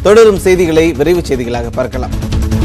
தொடரும் செய்திகளை விரைவுச் செய்திகளாக பார்க்கலாம்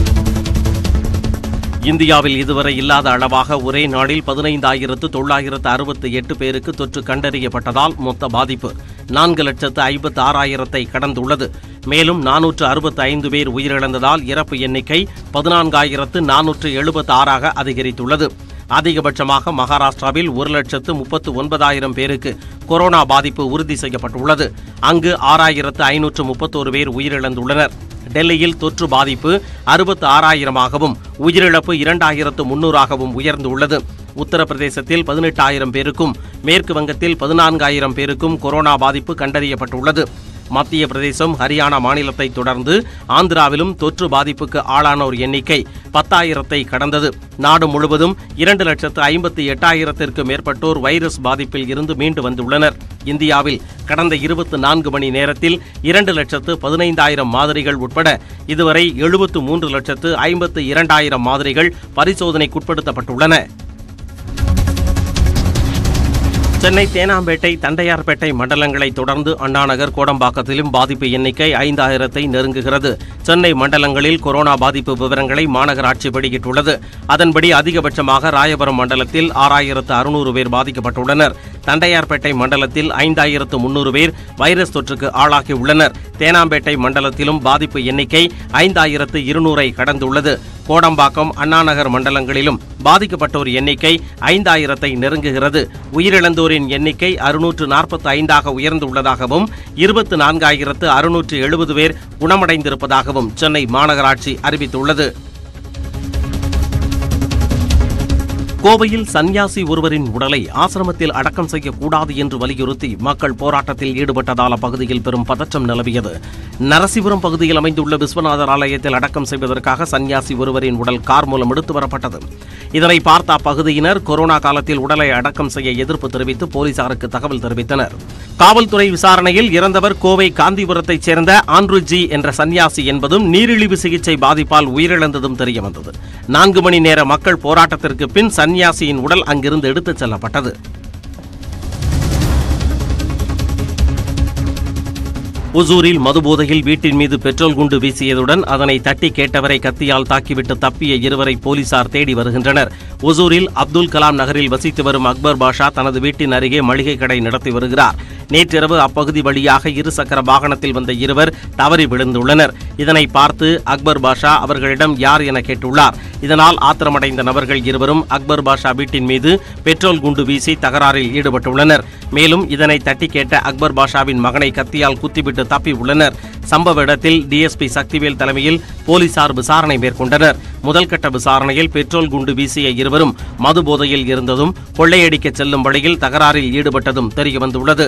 இந்தியாவில் இதுவரை இல்லாத அளவாக ஒரே நாளில் பதினைந்தாயிரத்து தொள்ளாயிரத்து அறுபத்தி எட்டு பேருக்கு தொற்று கண்டறியப்பட்டதால் மொத்த பாதிப்பு நான்கு லட்சத்து ஐம்பத்து ஆறாயிரத்தை கடந்துள்ளது மேலும் நானூற்று அறுபத்தி ஐந்து பேர் உயிரிழந்ததால் இறப்பு எண்ணிக்கை பதினான்காயிரத்து நானூற்று எழுபத்தி ஆறாக அதிகரித்துள்ளது அதிகபட்சமாக மகாராஷ்டிராவில் ஒரு லட்சத்து முப்பத்து ஒன்பதாயிரம் பேருக்கு கொரோனா பாதிப்பு உறுதி செய்யப்பட்டுள்ளது அங்கு ஆறாயிரத்து ஐநூற்று முப்பத்தோரு பேர் உயிரிழந்துள்ளனர் டெல்லியில் தொற்று பாதிப்பு அறுபத்து ஆறாயிரமாகவும் உயிரிழப்பு இரண்டாயிரத்து முன்னூறாகவும் உயர்ந்துள்ளது உத்தரப்பிரதேசத்தில் பதினெட்டாயிரம் பேருக்கும் மேற்கு வங்கத்தில் பதினான்காயிரம் பேருக்கும் கொரோனா பாதிப்பு கண்டறியப்பட்டுள்ளது மத்திய பிரதேசம் ஹரியானா மாநிலத்தை தொடர்ந்து ஆந்திராவிலும் தொற்று பாதிப்புக்கு ஆளானோர் எண்ணிக்கை பத்தாயிரத்தை கடந்தது நாடு முழுவதும் இரண்டு லட்சத்து ஐம்பத்தி எட்டாயிரத்திற்கு மேற்பட்டோர் வைரஸ் பாதிப்பில் இருந்து மீண்டு வந்துள்ளனர் இந்தியாவில் கடந்த இருபத்தி நான்கு மணி நேரத்தில் இரண்டு லட்சத்து பதினைந்தாயிரம் மாதிரிகள் உட்பட இதுவரை எழுபத்து மூன்று லட்சத்து ஐம்பத்து இரண்டாயிரம் மாதிரிகள் பரிசோதனைக்குட்படுத்தப்பட்டுள்ளன சென்னை தேனாம்பேட்டை தண்டையார்பேட்டை மண்டலங்களை தொடர்ந்து அண்ணாநகர் கோடம்பாக்கத்திலும் பாதிப்பு எண்ணிக்கை ஐந்தாயிரத்தை நெருங்குகிறது சென்னை மண்டலங்களில் கொரோனா பாதிப்பு விவரங்களை மாநகராட்சி வெளியிட்டுள்ளது அதன்படி அதிகபட்சமாக ராயபுரம் மண்டலத்தில் ஆறாயிரத்து அறுநூறு பேர் பாதிக்கப்பட்டுள்ளனர் தண்டையார்பேட்டை மண்டலத்தில் ஐந்தாயிரத்து முன்னூறு பேர் வைரஸ் தொற்றுக்கு ஆளாகியுள்ளனர் தேனாம்பேட்டை மண்டலத்திலும் பாதிப்பு எண்ணிக்கை ஐந்தாயிரத்து இருநூறை கடந்துள்ளது கோடம்பாக்கம் அண்ணாநகர் மண்டலங்களிலும் பாதிக்கப்பட்டோர் எண்ணிக்கை ஐந்தாயிரத்தை நெருங்குகிறது உயிரிழந்தோரின் எண்ணிக்கை அறுநூற்று நாற்பத்தி ஐந்தாக உயர்ந்துள்ளதாகவும் இருபத்து நான்காயிரத்து அறுநூற்று எழுபது பேர் குணமடைந்திருப்பதாகவும் சென்னை மாநகராட்சி அறிவித்துள்ளது கோவையில் சன்னியாசி ஒருவரின் உடலை ஆசிரமத்தில் அடக்கம் செய்யக்கூடாது என்று வலியுறுத்தி மக்கள் போராட்டத்தில் ஈடுபட்டதால் அப்பகுதியில் பெரும் பதற்றம் நிலவியது நரசிபுரம் பகுதியில் அமைந்துள்ள விஸ்வநாதர் ஆலயத்தில் அடக்கம் செய்வதற்காக சன்னியாசி ஒருவரின் உடல் கார் மூலம் எடுத்து வரப்பட்டது இதனை பார்த்த அப்பகுதியினர் கொரோனா காலத்தில் உடலை அடக்கம் செய்ய எதிர்ப்பு தெரிவித்து போலீசாருக்கு தகவல் தெரிவித்தனர் காவல்துறை விசாரணையில் இறந்தவர் கோவை காந்திபுரத்தைச் சேர்ந்த ஆண்ட்ருஜி என்ற சன்னியாசி என்பதும் நீரிழிவு சிகிச்சை பாதிப்பால் உயிரிழந்ததும் தெரியவந்தது நான்கு மணி நேர மக்கள் போராட்டத்திற்கு பின் சன்னியாசியின் உடல் அங்கிருந்து எடுத்துச் செல்லப்பட்டது ஒசூரில் மதுபோதையில் வீட்டின் மீது பெட்ரோல் குண்டு வீசியதுடன் அதனை தட்டி கேட்டவரை கத்தியால் தாக்கிவிட்டு தப்பிய இருவரை போலீசார் தேடி வருகின்றனர் ஒசூரில் அப்துல் கலாம் நகரில் வசித்து வரும் அக்பர் பாஷா தனது வீட்டின் அருகே மளிகை கடை நடத்தி வருகிறார் நேற்றிரவு அப்பகுதி வழியாக இருசக்கர வாகனத்தில் வந்த இருவர் தவறி விழுந்துள்ளனர் இதனை பார்த்து அக்பர் பாஷா அவர்களிடம் யார் என கேட்டுள்ளார் இதனால் ஆத்திரமடைந்த நபர்கள் இருவரும் அக்பர் பாஷா வீட்டின் மீது பெட்ரோல் குண்டு வீசி தகராறில் ஈடுபட்டுள்ளனர் மேலும் இதனை தட்டி கேட்ட அக்பர் பாஷாவின் மகனை கத்தியால் குத்திவிட்டு தப்பி உள்ளனர் சம்பவ இடத்தில் டிஎஸ்பி சக்திவேல் தலைமையில் போலீசார் விசாரணை மேற்கொண்டனர் முதல்கட்ட விசாரணையில் பெட்ரோல் குண்டு வீசிய இருவரும் மது போதையில் இருந்ததும் கொள்ளையடிக்க செல்லும் வழியில் தகராறில் ஈடுபட்டதும் தெரியவந்துள்ளது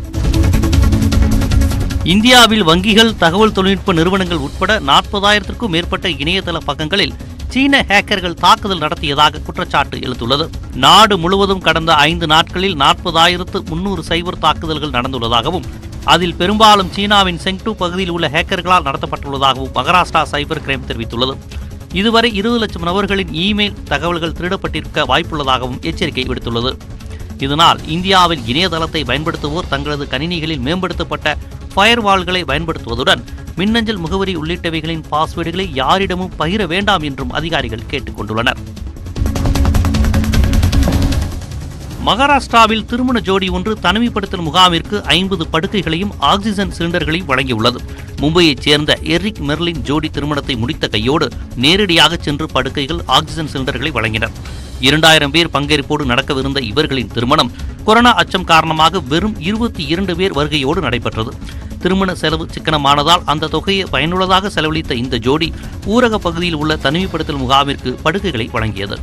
இந்தியாவில் வங்கிகள் தகவல் தொழில்நுட்ப நிறுவனங்கள் உட்பட நாற்பதாயிரத்திற்கும் மேற்பட்ட இணையதள பக்கங்களில் சீன ஹேக்கர்கள் தாக்குதல் நடத்தியதாக குற்றச்சாட்டு எழுந்துள்ளது நாடு முழுவதும் கடந்த ஐந்து நாட்களில் நாற்பதாயிரத்து முன்னூறு சைபர் தாக்குதல்கள் நடந்துள்ளதாகவும் அதில் பெரும்பாலும் சீனாவின் செங்டு பகுதியில் உள்ள ஹேக்கர்களால் நடத்தப்பட்டுள்ளதாகவும் மகாராஷ்டிரா சைபர் கிரைம் தெரிவித்துள்ளது இதுவரை இருபது லட்சம் நபர்களின் இமெயில் தகவல்கள் திருடப்பட்டிருக்க வாய்ப்புள்ளதாகவும் எச்சரிக்கை விடுத்துள்ளது இதனால் இந்தியாவில் இணையதளத்தை பயன்படுத்துவோர் தங்களது கணினிகளில் மேம்படுத்தப்பட்ட ஃபயர்வால்களை பயன்படுத்துவதுடன் மின்னஞ்சல் முகவரி உள்ளிட்டவைகளின் பாஸ்வேர்டுகளை யாரிடமும் பகிர வேண்டாம் என்றும் அதிகாரிகள் கேட்டுக் கொண்டுள்ளனர் மகாராஷ்டிராவில் திருமண ஜோடி ஒன்று தனிமைப்படுத்தல் முகாமிற்கு ஐம்பது படுக்கைகளையும் ஆக்சிஜன் சிலிண்டர்களையும் வழங்கியுள்ளது மும்பையைச் சேர்ந்த எரிக் மெர்லின் ஜோடி திருமணத்தை முடித்த கையோடு நேரடியாக சென்று படுக்கைகள் ஆக்சிஜன் சிலிண்டர்களை வழங்கினர் இரண்டாயிரம் பேர் பங்கேற்போடு நடக்கவிருந்த இவர்களின் திருமணம் கொரோனா அச்சம் காரணமாக வெறும் இருபத்தி இரண்டு பேர் வருகையோடு நடைபெற்றது திருமண செலவு சிக்கனமானதால் அந்த தொகையை பயனுள்ளதாக செலவழித்த இந்த ஜோடி ஊரக பகுதியில் உள்ள தனிமைப்படுத்தல் முகாமிற்கு படுக்கைகளை வழங்கியது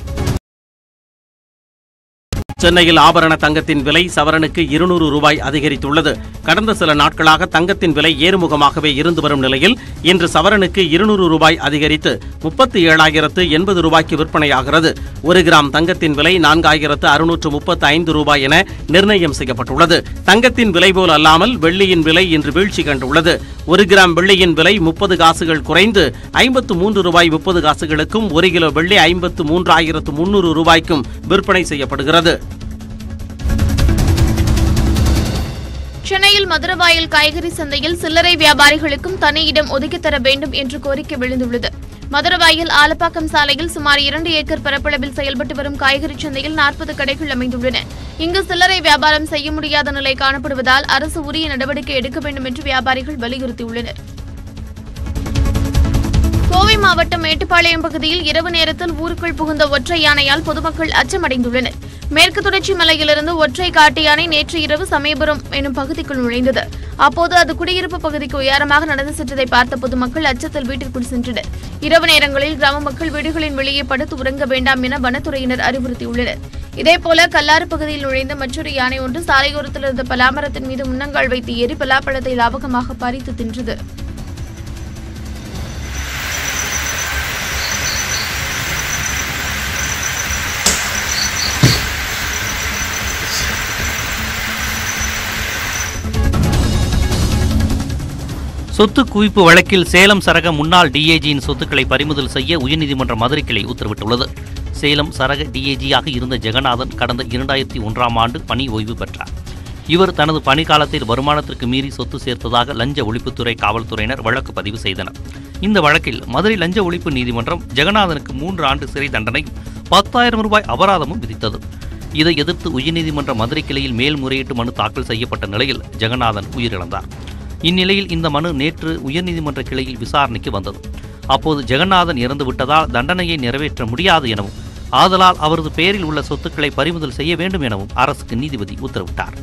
சென்னையில் ஆபரண தங்கத்தின் விலை சவரனுக்கு இருநூறு ரூபாய் அதிகரித்துள்ளது கடந்த சில நாட்களாக தங்கத்தின் விலை ஏறுமுகமாகவே இருந்து வரும் நிலையில் இன்று சவரனுக்கு இருநூறு ரூபாய் அதிகரித்து முப்பத்தி ஏழாயிரத்து எண்பது ரூபாய்க்கு விற்பனையாகிறது ஒரு கிராம் தங்கத்தின் விலை நான்காயிரத்து அறுநூற்று முப்பத்தி ஐந்து ரூபாய் என நிர்ணயம் செய்யப்பட்டுள்ளது தங்கத்தின் விலை போல் அல்லாமல் வெள்ளியின் விலை இன்று வீழ்ச்சி கண்டுள்ளது ஒரு கிராம் வெள்ளியின் விலை முப்பது காசுகள் குறைந்து ஐம்பத்து மூன்று ரூபாய் முப்பது காசுகளுக்கும் ஒரு கிலோ வெள்ளி ஐம்பத்து மூன்றாயிரத்து முன்னூறு ரூபாய்க்கும் விற்பனை செய்யப்படுகிறது சென்னையில் மதுரவாயல் காய்கறி சந்தையில் சில்லறை வியாபாரிகளுக்கும் தனி இடம் ஒதுக்கித் தர வேண்டும் என்று கோரிக்கை விழுந்துள்ளது மதுரவாயல் ஆலப்பாக்கம் சாலையில் சுமார் இரண்டு ஏக்கர் பரப்பளவில் செயல்பட்டு வரும் காய்கறி சந்தையில் நாற்பது கடைகள் அமைந்துள்ளன இங்கு சில்லறை வியாபாரம் செய்ய முடியாத நிலை காணப்படுவதால் அரசு உரிய நடவடிக்கை எடுக்க வேண்டும் என்று வியாபாரிகள் வலியுறுத்தியுள்ளனர் கோவை மாவட்டம் மேட்டுப்பாளையம் பகுதியில் இரவு நேரத்தில் ஊருக்குள் புகுந்த ஒற்றை யானையால் பொதுமக்கள் அச்சமடைந்துள்ளனர் மேற்கு தொடர்ச்சி மலையிலிருந்து ஒற்றை காட்டு யானை நேற்று இரவு சமயபுரம் எனும் பகுதிக்குள் நுழைந்தது அப்போது அது குடியிருப்பு பகுதிக்கு உயரமாக நடந்து சென்றதை பார்த்த பொதுமக்கள் அச்சத்தில் வீட்டிற்குள் சென்றனர் இரவு நேரங்களில் கிராம மக்கள் வீடுகளின் வெளியே படுத்து உறங்க வேண்டாம் என வனத்துறையினர் அறிவுறுத்தியுள்ளனர் இதேபோல கல்லாறு பகுதியில் நுழைந்த மற்றொரு யானை ஒன்று சாலையோரத்தில் இருந்த பலாமரத்தின் மீது முன்னங்கால் வைத்து ஏறி பலாப்பழத்தை லாபகமாக பறித்து தின்றது சொத்து குவிப்பு வழக்கில் சேலம் சரக முன்னாள் டிஏஜியின் சொத்துக்களை பறிமுதல் செய்ய உயர்நீதிமன்ற மதுரை கிளை உத்தரவிட்டுள்ளது சேலம் சரக டிஏஜியாக இருந்த ஜெகநாதன் கடந்த இரண்டாயிரத்தி ஒன்றாம் ஆண்டு பணி ஓய்வு பெற்றார் இவர் தனது பணிக்காலத்தில் வருமானத்திற்கு மீறி சொத்து சேர்த்ததாக லஞ்ச ஒழிப்புத்துறை காவல்துறையினர் வழக்கு பதிவு செய்தனர் இந்த வழக்கில் மதுரை லஞ்ச ஒழிப்பு நீதிமன்றம் ஜெகநாதனுக்கு மூன்று ஆண்டு சிறை தண்டனை பத்தாயிரம் ரூபாய் அபராதமும் விதித்தது இதை எதிர்த்து உயர்நீதிமன்ற மதுரை கிளையில் மேல்முறையீட்டு மனு தாக்கல் செய்யப்பட்ட நிலையில் ஜெகநாதன் உயிரிழந்தார் இந்நிலையில் இந்த மனு நேற்று உயர்நீதிமன்ற கிளையில் விசாரணைக்கு வந்தது அப்போது ஜெகநாதன் இறந்து விட்டதால் தண்டனையை நிறைவேற்ற முடியாது எனவும் ஆதலால் அவரது பெயரில் உள்ள சொத்துக்களை பறிமுதல் செய்ய வேண்டும் எனவும் அரசுக்கு நீதிபதி உத்தரவிட்டார்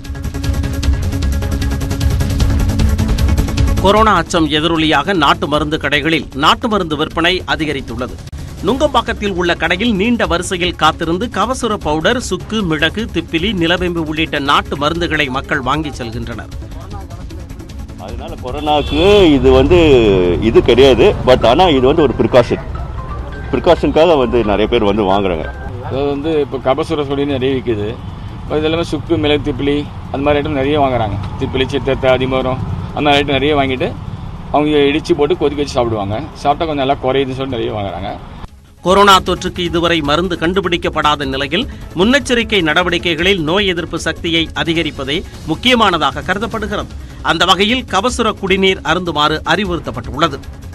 கொரோனா அச்சம் எதிரொலியாக நாட்டு மருந்து கடைகளில் நாட்டு மருந்து விற்பனை அதிகரித்துள்ளது நுங்கம்பாக்கத்தில் உள்ள கடையில் நீண்ட வரிசையில் காத்திருந்து கவசுர பவுடர் சுக்கு மிளகு திப்பிலி நிலவேம்பு உள்ளிட்ட நாட்டு மருந்துகளை மக்கள் வாங்கி செல்கின்றனர் அதனால கொரோனாக்கு இது வந்து இது கிடையாது பட் ஆனால் இது வந்து ஒரு ப்ரிகாஷன் ப்ரிகாஷனுக்காக வந்து நிறைய பேர் வந்து வாங்குறாங்க அதாவது வந்து இப்போ கபசுர சொல்லி நிறைய விற்குது இப்போ இது எல்லாமே சுக்கு மிளகு திப்பிலி அந்த மாதிரி ஐட்டம் நிறைய வாங்குறாங்க திப்பிலி சித்தத்தை அதிமரம் அந்த மாதிரி ஐட்டம் நிறைய வாங்கிட்டு அவங்க இடித்து போட்டு கொதிக்க வச்சு சாப்பிடுவாங்க சாப்பிட்டா கொஞ்சம் நல்லா குறையுதுன்னு சொல்லி நிறைய வாங்குறாங்க கொரோனா தொற்றுக்கு இதுவரை மருந்து கண்டுபிடிக்கப்படாத நிலையில் முன்னெச்சரிக்கை நடவடிக்கைகளில் நோய் எதிர்ப்பு சக்தியை அதிகரிப்பதே முக்கியமானதாக கருதப்படுகிறது அந்த வகையில் கபசுர குடிநீர் அருந்துமாறு அறிவுறுத்தப்பட்டுள்ளது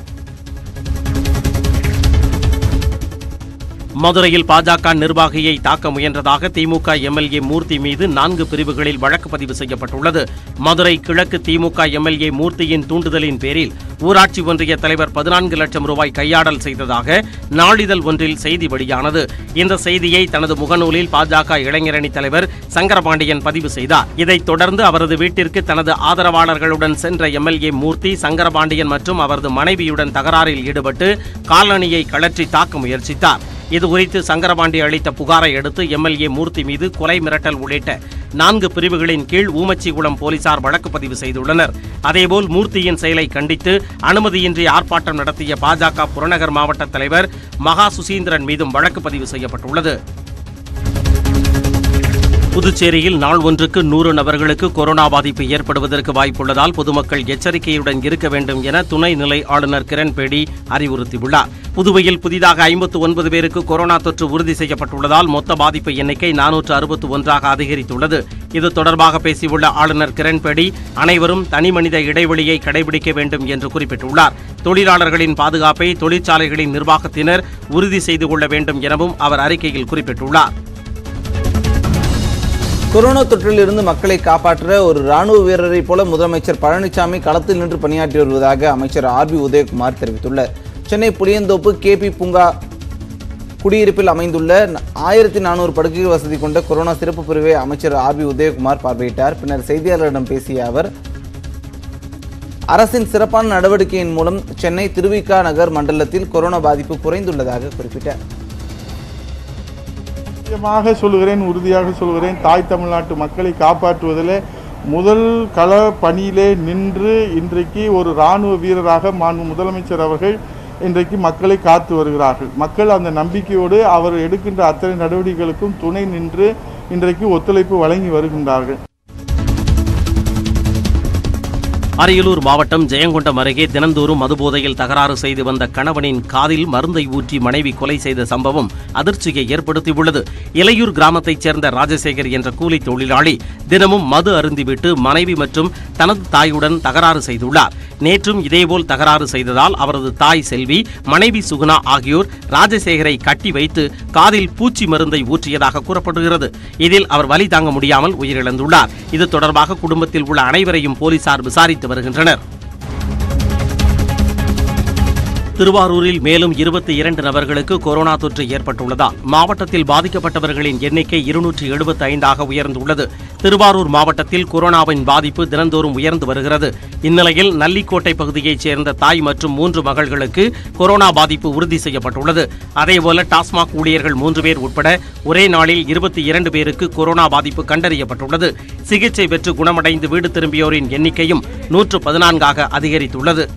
மதுரையில் பாஜக நிர்வாகியை தாக்க முயன்றதாக திமுக எம்எல்ஏ மூர்த்தி மீது நான்கு பிரிவுகளில் வழக்கு பதிவு செய்யப்பட்டுள்ளது மதுரை கிழக்கு திமுக எம்எல்ஏ மூர்த்தியின் தூண்டுதலின் பேரில் ஊராட்சி ஒன்றிய தலைவர் பதினான்கு லட்சம் ரூபாய் கையாடல் செய்ததாக நாளிதழ் ஒன்றில் செய்தி வெளியானது இந்த செய்தியை தனது முகநூலில் பாஜக இளைஞரணி தலைவர் சங்கரபாண்டியன் பதிவு செய்தார் இதைத் தொடர்ந்து அவரது வீட்டிற்கு தனது ஆதரவாளர்களுடன் சென்ற எம்எல்ஏ மூர்த்தி சங்கரபாண்டியன் மற்றும் அவரது மனைவியுடன் தகராறில் ஈடுபட்டு காலணியை கழற்றி தாக்க முயற்சித்தார் இதுகுறித்து சங்கரபாண்டி அளித்த புகாரை அடுத்து எம்எல்ஏ மூர்த்தி மீது கொலை மிரட்டல் உள்ளிட்ட நான்கு பிரிவுகளின் கீழ் ஊமச்சிகுளம் போலீசார் வழக்கு பதிவு செய்துள்ளனர் அதேபோல் மூர்த்தியின் செயலை கண்டித்து அனுமதியின்றி ஆர்ப்பாட்டம் நடத்திய பாஜக புறநகர் மாவட்ட தலைவர் மகா சுசீந்திரன் மீதும் வழக்கு பதிவு செய்யப்பட்டுள்ளது புதுச்சேரியில் நாள் ஒன்றுக்கு நூறு நபர்களுக்கு கொரோனா பாதிப்பு ஏற்படுவதற்கு வாய்ப்புள்ளதால் பொதுமக்கள் எச்சரிக்கையுடன் இருக்க வேண்டும் என துணை நிலை ஆளுநர் கிரண்பேடி அறிவுறுத்தியுள்ளார் புதுவையில் புதிதாக ஐம்பத்து ஒன்பது பேருக்கு கொரோனா தொற்று உறுதி செய்யப்பட்டுள்ளதால் மொத்த பாதிப்பு எண்ணிக்கை நானூற்று அறுபத்து ஒன்றாக அதிகரித்துள்ளது இது தொடர்பாக பேசியுள்ள ஆளுநர் கிரண்பேடி அனைவரும் தனிமனித இடைவெளியை கடைபிடிக்க வேண்டும் என்று குறிப்பிட்டுள்ளார் தொழிலாளர்களின் பாதுகாப்பை தொழிற்சாலைகளின் நிர்வாகத்தினர் உறுதி செய்து கொள்ள வேண்டும் எனவும் அவர் அறிக்கையில் குறிப்பிட்டுள்ளார் கொரோனா தொற்றில் இருந்து மக்களை காப்பாற்ற ஒரு ராணுவ வீரரை போல முதலமைச்சர் பழனிசாமி களத்தில் நின்று பணியாற்றி வருவதாக அமைச்சர் ஆர் பி உதயகுமார் தெரிவித்துள்ளார் சென்னை புளியந்தோப்பு கேபி பூங்கா குடியிருப்பில் அமைந்துள்ள ஆயிரத்தி நானூறு படுக்கை வசதி கொண்ட கொரோனா சிறப்பு பிரிவை அமைச்சர் ஆர் பி உதயகுமார் பார்வையிட்டார் பின்னர் செய்தியாளர்களிடம் பேசிய அவர் அரசின் சிறப்பான நடவடிக்கையின் மூலம் சென்னை திருவிகா நகர் மண்டலத்தில் கொரோனா பாதிப்பு குறைந்துள்ளதாக குறிப்பிட்டார் நிச்சயமாக சொல்கிறேன் உறுதியாக சொல்கிறேன் தாய் தமிழ்நாட்டு மக்களை காப்பாற்றுவதிலே முதல் கள பணியிலே நின்று இன்றைக்கு ஒரு இராணுவ வீரராக மாண்பு முதலமைச்சர் அவர்கள் இன்றைக்கு மக்களை காத்து வருகிறார்கள் மக்கள் அந்த நம்பிக்கையோடு அவர் எடுக்கின்ற அத்தனை நடவடிக்கைகளுக்கும் துணை நின்று இன்றைக்கு ஒத்துழைப்பு வழங்கி வருகின்றார்கள் அரியலூர் மாவட்டம் ஜெயங்கொண்டம் அருகே தினந்தோறும் மதுபோதையில் தகராறு செய்து வந்த கணவனின் காதில் மருந்தை ஊற்றி மனைவி கொலை செய்த சம்பவம் அதிர்ச்சியை ஏற்படுத்தியுள்ளது இலையூர் கிராமத்தைச் சேர்ந்த ராஜசேகர் என்ற கூலி தொழிலாளி தினமும் மது அருந்திவிட்டு மனைவி மற்றும் தனது தாயுடன் தகராறு செய்துள்ளார் நேற்றும் இதேபோல் தகராறு செய்ததால் அவரது தாய் செல்வி மனைவி சுகுணா ஆகியோர் ராஜசேகரை கட்டி வைத்து காதில் பூச்சி மருந்தை ஊற்றியதாக கூறப்படுகிறது இதில் அவர் வலி தாங்க முடியாமல் உயிரிழந்துள்ளார் இது தொடர்பாக குடும்பத்தில் உள்ள அனைவரையும் போலீசார் விசாரித்து வருகின்றனர் திருவாரூரில் மேலும் இருபத்தி இரண்டு நபர்களுக்கு கொரோனா தொற்று ஏற்பட்டுள்ளதால் மாவட்டத்தில் பாதிக்கப்பட்டவர்களின் எண்ணிக்கை இருநூற்றி எழுபத்தி ஐந்தாக உயர்ந்துள்ளது திருவாரூர் மாவட்டத்தில் கொரோனாவின் பாதிப்பு தினந்தோறும் உயர்ந்து வருகிறது இந்நிலையில் நல்லிக்கோட்டை பகுதியைச் சேர்ந்த தாய் மற்றும் மூன்று மகள்களுக்கு கொரோனா பாதிப்பு உறுதி செய்யப்பட்டுள்ளது அதேபோல டாஸ்மாக் ஊழியர்கள் மூன்று பேர் உட்பட ஒரே நாளில் இருபத்தி இரண்டு பேருக்கு கொரோனா பாதிப்பு கண்டறியப்பட்டுள்ளது சிகிச்சை பெற்று குணமடைந்து வீடு திரும்பியோரின் எண்ணிக்கையும் நூற்று பதினான்காக அதிகரித்துள்ளது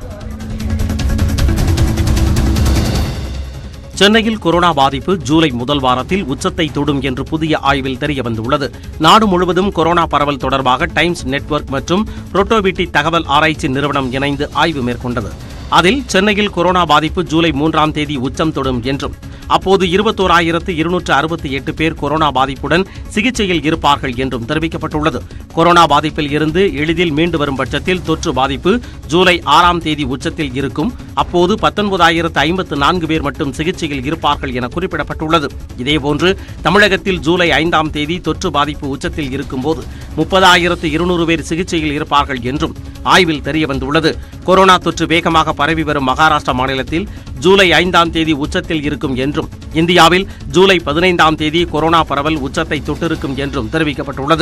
சென்னையில் கொரோனா பாதிப்பு ஜூலை முதல் வாரத்தில் உச்சத்தை தொடும் என்று புதிய ஆய்வில் தெரியவந்துள்ளது நாடு முழுவதும் கொரோனா பரவல் தொடர்பாக டைம்ஸ் நெட்வொர்க் மற்றும் புரோட்டோபிட்டி தகவல் ஆராய்ச்சி நிறுவனம் இணைந்து ஆய்வு மேற்கொண்டது அதில் சென்னையில் கொரோனா பாதிப்பு ஜூலை மூன்றாம் தேதி உச்சம் தொடும் என்றும் அப்போது இருபத்தோராயிரத்து இருநூற்று அறுபத்தி எட்டு பேர் கொரோனா பாதிப்புடன் சிகிச்சையில் இருப்பார்கள் என்றும் தெரிவிக்கப்பட்டுள்ளது கொரோனா பாதிப்பில் இருந்து எளிதில் மீண்டு வரும் பட்சத்தில் தொற்று பாதிப்பு ஜூலை ஆறாம் தேதி உச்சத்தில் இருக்கும் அப்போது பத்தொன்பதாயிரத்து ஐம்பத்து நான்கு பேர் மட்டும் சிகிச்சையில் இருப்பார்கள் என குறிப்பிடப்பட்டுள்ளது இதேபோன்று தமிழகத்தில் ஜூலை ஐந்தாம் தேதி தொற்று பாதிப்பு உச்சத்தில் இருக்கும்போது முப்பதாயிரத்து இருநூறு பேர் சிகிச்சையில் இருப்பார்கள் என்றும் ஆய்வில் தெரியவந்துள்ளது கொரோனா தொற்று வேகமாக பரவி வரும் மகாராஷ்டிரா மாநிலத்தில் ஜூலை ஐந்தாம் தேதி உச்சத்தில் இருக்கும் என்றும் இந்தியாவில் ஜூலை பதினைந்தாம் தேதி கொரோனா பரவல் உச்சத்தை தொட்டிருக்கும் என்றும் தெரிவிக்கப்பட்டுள்ளது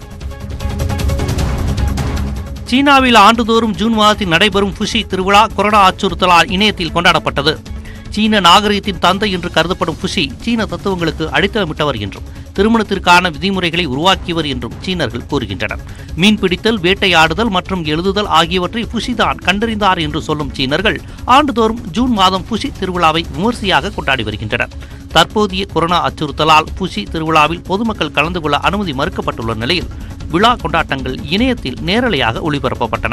சீனாவில் ஆண்டுதோறும் ஜூன் மாதத்தில் நடைபெறும் புஷி திருவிழா கொரோனா அச்சுறுத்தலால் இணையத்தில் கொண்டாடப்பட்டது சீன நாகரிகத்தின் தந்தை என்று கருதப்படும் புஷி சீன தத்துவங்களுக்கு அடித்தளமிட்டவர் என்றும் திருமணத்திற்கான விதிமுறைகளை உருவாக்கியவர் என்றும் சீனர்கள் கூறுகின்றனர் மீன்பிடித்தல் வேட்டையாடுதல் மற்றும் எழுதுதல் ஆகியவற்றை புஷிதான் கண்டறிந்தார் என்று சொல்லும் சீனர்கள் ஆண்டுதோறும் ஜூன் மாதம் புஷி திருவிழாவை விமர்சையாக கொண்டாடி வருகின்றனர் தற்போதைய கொரோனா அச்சுறுத்தலால் புஷி திருவிழாவில் பொதுமக்கள் கலந்து கொள்ள அனுமதி மறுக்கப்பட்டுள்ள நிலையில் விழா கொண்டாட்டங்கள் இணையத்தில் நேரலையாக ஒளிபரப்பப்பட்டன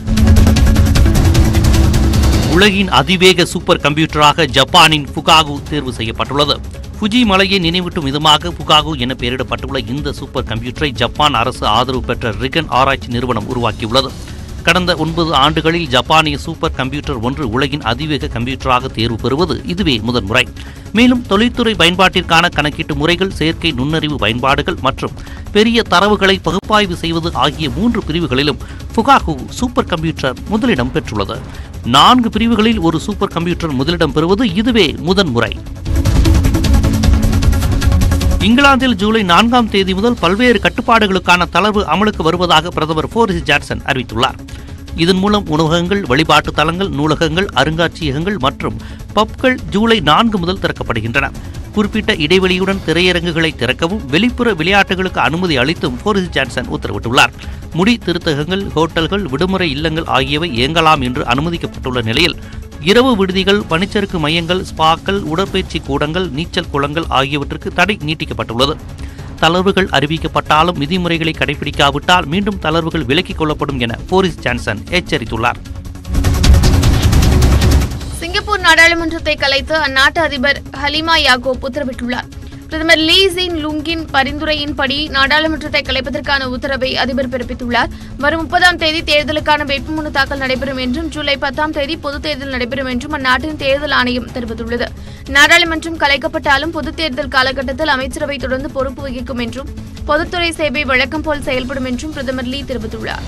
உலகின் அதிவேக சூப்பர் கம்ப்யூட்டராக ஜப்பானின் புகாகு தேர்வு செய்யப்பட்டுள்ளது ஃபுஜி மலையை நினைவூட்டும் விதமாக புகாகு என பெயரிடப்பட்டுள்ள இந்த சூப்பர் கம்ப்யூட்டரை ஜப்பான் அரசு ஆதரவு பெற்ற ரிகன் ஆராய்ச்சி நிறுவனம் உருவாக்கியுள்ளது கடந்த ஒன்பது ஆண்டுகளில் ஜப்பானிய சூப்பர் கம்ப்யூட்டர் ஒன்று உலகின் அதிவேக கம்ப்யூட்டராக தேர்வு பெறுவது இதுவே முதன்முறை மேலும் தொழில்துறை பயன்பாட்டிற்கான கணக்கீட்டு முறைகள் செயற்கை நுண்ணறிவு பயன்பாடுகள் மற்றும் பெரிய தரவுகளை பகுப்பாய்வு செய்வது ஆகிய மூன்று பிரிவுகளிலும் புகாகு சூப்பர் கம்ப்யூட்டர் முதலிடம் பெற்றுள்ளது நான்கு பிரிவுகளில் ஒரு சூப்பர் கம்ப்யூட்டர் முதலிடம் பெறுவது இதுவே முதன்முறை இங்கிலாந்தில் ஜூலை நான்காம் தேதி முதல் பல்வேறு கட்டுப்பாடுகளுக்கான தளர்வு அமலுக்கு வருவதாக பிரதமர் போரிஸ் ஜான்சன் அறிவித்துள்ளார் இதன் மூலம் உணவகங்கள் வழிபாட்டு தலங்கள் நூலகங்கள் அருங்காட்சியகங்கள் மற்றும் பப்கள் ஜூலை நான்கு முதல் திறக்கப்படுகின்றன குறிப்பிட்ட இடைவெளியுடன் திரையரங்குகளை திறக்கவும் வெளிப்புற விளையாட்டுகளுக்கு அனுமதி அளித்தும் போரிஸ் ஜான்சன் உத்தரவிட்டுள்ளார் முடி திருத்தகங்கள் ஹோட்டல்கள் விடுமுறை இல்லங்கள் ஆகியவை இயங்கலாம் என்று அனுமதிக்கப்பட்டுள்ள நிலையில் இரவு விடுதிகள் பனிச்சறுக்கு மையங்கள் ஸ்பாக்கள் உடற்பயிற்சி கூடங்கள் நீச்சல் குளங்கள் ஆகியவற்றுக்கு தடை நீட்டிக்கப்பட்டுள்ளது தளர்வுகள் அறிவிக்கப்பட்டாலும் விதிமுறைகளை கடைபிடிக்காவிட்டால் மீண்டும் தளர்வுகள் விலக்கிக் கொள்ளப்படும் என போரிஸ் ஜான்சன் எச்சரித்துள்ளார் சிங்கப்பூர் நாடாளுமன்றத்தை கலைத்து அந்நாட்டு அதிபர் ஹலிமா யாகோப் உத்தரவிட்டுள்ளார் பிரதமர் லீ ஜின் லுங்கின் பரிந்துரையின்படி நாடாளுமன்றத்தை கலைப்பதற்கான உத்தரவை அதிபர் பிறப்பித்துள்ளார் வரும் முப்பதாம் தேதி தேர்தலுக்கான வேட்புமனு தாக்கல் நடைபெறும் என்றும் ஜூலை பத்தாம் தேதி பொதுத் தேர்தல் நடைபெறும் என்றும் அந்நாட்டின் தேர்தல் ஆணையம் தெரிவித்துள்ளது நாடாளுமன்றம் கலைக்கப்பட்டாலும் பொதுத் தேர்தல் காலகட்டத்தில் அமைச்சரவை தொடர்ந்து பொறுப்பு வகிக்கும் என்றும் பொதுத்துறை சேவை வழக்கம் போல் செயல்படும் என்றும் பிரதமர் லீ தெரிவித்துள்ளார்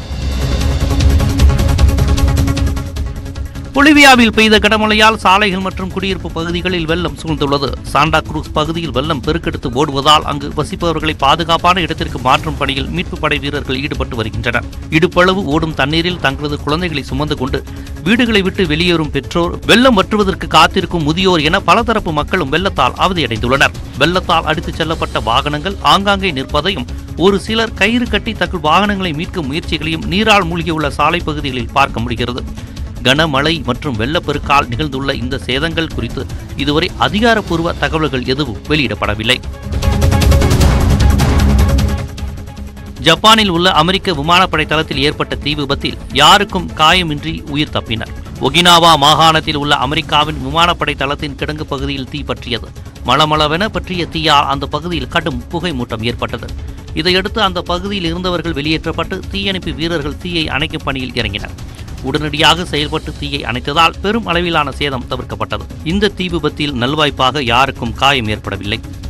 பொலிவியாவில் பெய்த கனமழையால் சாலைகள் மற்றும் குடியிருப்பு பகுதிகளில் வெள்ளம் சூழ்ந்துள்ளது சாண்டா குரூஸ் பகுதியில் வெள்ளம் பெருக்கெடுத்து ஓடுவதால் அங்கு வசிப்பவர்களை பாதுகாப்பான இடத்திற்கு மாற்றும் பணியில் மீட்புப் படை வீரர்கள் ஈடுபட்டு வருகின்றனர் இடுப்பளவு ஓடும் தண்ணீரில் தங்களது குழந்தைகளை சுமந்து கொண்டு வீடுகளை விட்டு வெளியேறும் பெற்றோர் வெள்ளம் வற்றுவதற்கு காத்திருக்கும் முதியோர் என பலதரப்பு மக்களும் வெள்ளத்தால் அவதியடைந்துள்ளனர் வெள்ளத்தால் அடித்துச் செல்லப்பட்ட வாகனங்கள் ஆங்காங்கே நிற்பதையும் ஒரு சிலர் கயிறு கட்டி தங்கள் வாகனங்களை மீட்கும் முயற்சிகளையும் நீரால் மூழ்கியுள்ள சாலை பகுதிகளில் பார்க்க முடிகிறது கனமழை மற்றும் வெள்ளப்பெருக்கால் நிகழ்ந்துள்ள இந்த சேதங்கள் குறித்து இதுவரை அதிகாரப்பூர்வ தகவல்கள் எதுவும் வெளியிடப்படவில்லை ஜப்பானில் உள்ள அமெரிக்க விமானப்படை தளத்தில் ஏற்பட்ட தீ விபத்தில் யாருக்கும் காயமின்றி உயிர் தப்பினர் ஒகினாவா மாகாணத்தில் உள்ள அமெரிக்காவின் விமானப்படை தளத்தின் கிடங்கு பகுதியில் தீ பற்றியது மளமளவென பற்றிய தீயால் அந்த பகுதியில் கடும் புகை மூட்டம் ஏற்பட்டது இதையடுத்து அந்த பகுதியில் இருந்தவர்கள் வெளியேற்றப்பட்டு தீயணைப்பு வீரர்கள் தீயை அணைக்கும் பணியில் இறங்கினர் உடனடியாக செயல்பட்டு தீயை அணைத்ததால் பெரும் அளவிலான சேதம் தவிர்க்கப்பட்டது இந்த தீ விபத்தில் நல்வாய்ப்பாக யாருக்கும் காயம் ஏற்படவில்லை